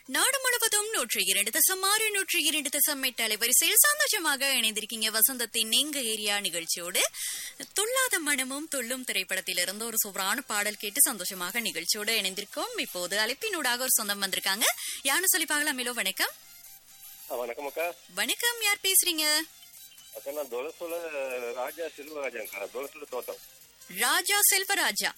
நாடு முழுவதும் நூற்றி இரண்டு தசம் ஆறு நூற்றி இரண்டு தசம் எட்டு அலைவரிசையில் சந்தோஷமாக இணைந்திருக்கீங்க வசந்தத்தின் எங்க ஏரியா நிகழ்ச்சியோடு துள்ளாத மனமும் துள்ளும் திரைப்படத்திலிருந்து ஒரு சூப்பரான பாடல் கேட்டு சந்தோஷமாக நிகழ்ச்சியோடு இணைந்திருக்கோம் இப்போது அழைப்பினூடாக ஒரு சொந்தம் வந்திருக்காங்க யானு சொல்லி பார்க்கலாம் மிலோ வணக்கம் ஆ, வணக்கம் அக்கா வணக்கம் யார் பேசுறீங்க அக்கா நான் தொலசுல ராஜா செல்வராஜன்க்கா தொலசுல தோட்டம் ராஜா செல்வராஜா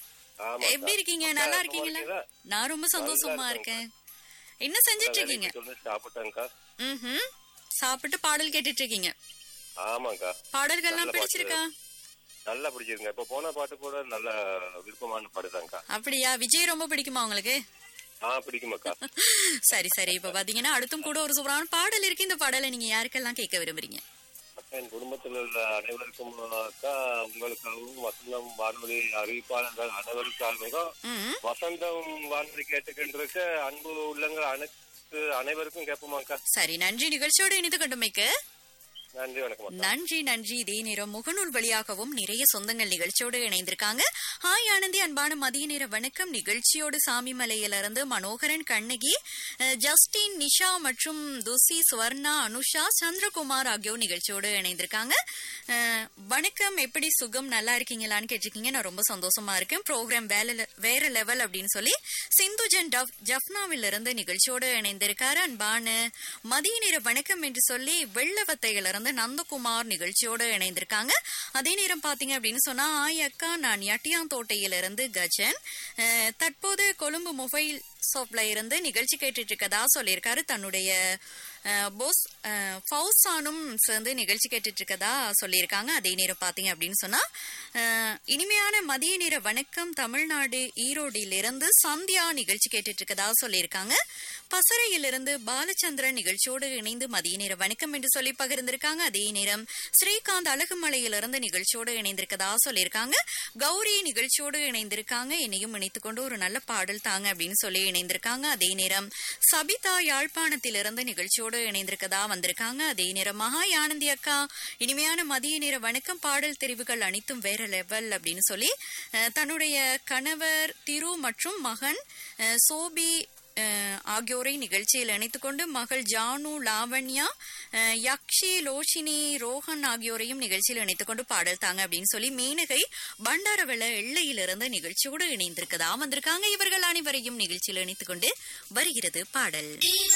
ஆமா எப்படி இருக்கீங்க நல்லா இருக்கீங்களா நான் ரொம்ப சந்தோஷமா நல்லா இருக்கேன் என்ன செஞ்சிட்டு இருக்கீங்க சாப்பிட்டேங்க்கா ம்ஹும். சாப்பிட்டு பாடல் கேட்டுட்டு இருக்கீங்க ஆமாக்கா பாடல்கள்லாம் நல்ல பிடிச்சிருக்கா நல்லா பிடிச்சிருங்க இப்ப போன பாட்டு கூட நல்ல விருப்பமான பாடுதாங்க்கா அப்படியா விஜய் ரொம்ப பிடிக்குமா உங்களுக்கு ஆ பிடிக்குமாக்கா சரி சரி இப்ப பாத்தீங்கன்னா அடுத்தும் கூட ஒரு சூப்பரான பாடல் இருக்கு இந்த பாடலை நீங்க யாருக்கெல்லாம் கேட்க விரும்புறீங்க அக்கா என் குடும்பத்தில் உள்ள அனைவருக்கும் அக்கா உங்களுக்காகவும் வசந்தம் வானொலி அறிவிப்பாளர்கள் அனைவருக்காகவும் ம் வசந்தம் வானொலி கேட்டுக்கின்றிருக்க அன்பு உள்ளங்கள் அனைத்து அனைவருக்கும் கேட்போமாக்கா சரி நன்றி நிகழ்ச்சியோடு இணைந்து கொண்டுமைக்கு நன்றி வணக்கம் அக்கா. நன்றி நன்றி இதே நேரம் முகநூல் வழியாகவும் நிறைய சொந்தங்கள் நிகழ்ச்சியோடு இணைந்திருக்காங்க ஹாய் ஆனந்தி அன்பான மதிய நேர வணக்கம் நிகழ்ச்சியோடு சாமிமலையிலிருந்து மனோகரன் கண்ணகி அஹ், ஜஸ்டின் நிஷா மற்றும் துசி சுவர்ணா அனுஷா சந்திரகுமார் ஆகியோர் நிகழ்ச்சியோடு இணைந்திருக்காங்க அஹ், வணக்கம் எப்படி சுகம் நல்லா இருக்கீங்களான்னு கேட்டிருக்கீங்க நான் ரொம்ப சந்தோஷமா இருக்கேன் ப்ரோக்ராம் வேலை வேற லெவல் அப்படின்னு சொல்லி சிந்துஜன் டவ் ஜப்னாவிலிருந்து நிகழ்ச்சியோடு இணைந்திருக்காரு அன்பான மதிய நேர வணக்கம் என்று சொல்லி வெள்ளவத்தையிலிருந்து நந்தகுமார் நிகழ்ச்சியோடு இணைந்திருக்காங்க அதே நேரம் பாத்தீங்க அப்படின்னு சொன்னா ஆய் அக்கா நான் யட்டியாந்தோட்டையிலிருந்து கஜன் அஹ், தற்போது கொழும்பு மொபைல் ஷாப்ல இருந்து நிகழ்ச்சி கேட்டுட்டு இருக்கதா சொல்லியிருக்காரு தன்னுடைய அஹ், போஸ் அஹ், ஃபவுசானும் சேர்ந்து நிகழ்ச்சி கேட்டுட்டு இருக்கதா சொல்லியிருக்காங்க அதே நேரம் பாத்தீங்க அப்படின்னு சொன்னா அஹ், இனிமையான மதிய நேர வணக்கம் தமிழ்நாடு ஈரோடிலிருந்து சந்தியா நிகழ்ச்சி கேட்டுட்டு இருக்கதா சொல்லியிருக்காங்க பசறையிலிருந்து பாலச்சந்திரன் நிகழ்ச்சியோடு இணைந்து மதிய நேர வணக்கம் என்று சொல்லி பகிர்ந்திருக்காங்க அதே நேரம் ஸ்ரீகாந்த் அழகுமலையிலிருந்து நிகழ்ச்சியோடு இணைந்திருக்கதா சொல்லியிருக்காங்க கௌரி நிகழ்ச்சியோடு இணைந்திருக்காங்க என்னையும் இணைத்துக் கொண்டு ஒரு நல்ல பாடல் தாங்க அப்படின்னு சொல்லி இணைந்திருக்காங்க அதே நேரம் சபிதா யாழ்ப்பாணத்திலிருந்து நிகழ்ச்சியோடு இணைந்திருக்கதா வந்திருக்காங்க அதே நேரம் மகா ஆனந்தி அக்கா இனிமையான மதிய நேர வணக்கம் பாடல் தெரிவுகள் அனைத்தும் வேற லெவல் அப்படின்னு சொல்லி அஹ், தன்னுடைய கணவர் திரு மற்றும் மகன் அஹ், சோபி அஹ், ஆகியோரை நிகழ்ச்சியில் இணைத்துக் கொண்டு மகள் ஜானு லாவண்யா அஹ், யக்ஷி லோஷினி ரோஹன் ஆகியோரையும் நிகழ்ச்சியில் இணைத்துக் கொண்டு பாடல் தாங்க அப்படின்னு சொல்லி மீனகை பண்டாரவள எல்லையிலிருந்து நிகழ்ச்சியோடு இணைந்திருக்கதா வந்திருக்காங்க இவர்கள் அனைவரையும் நிகழ்ச்சியில் இணைத்துக் கொண்டு வருகிறது பாடல்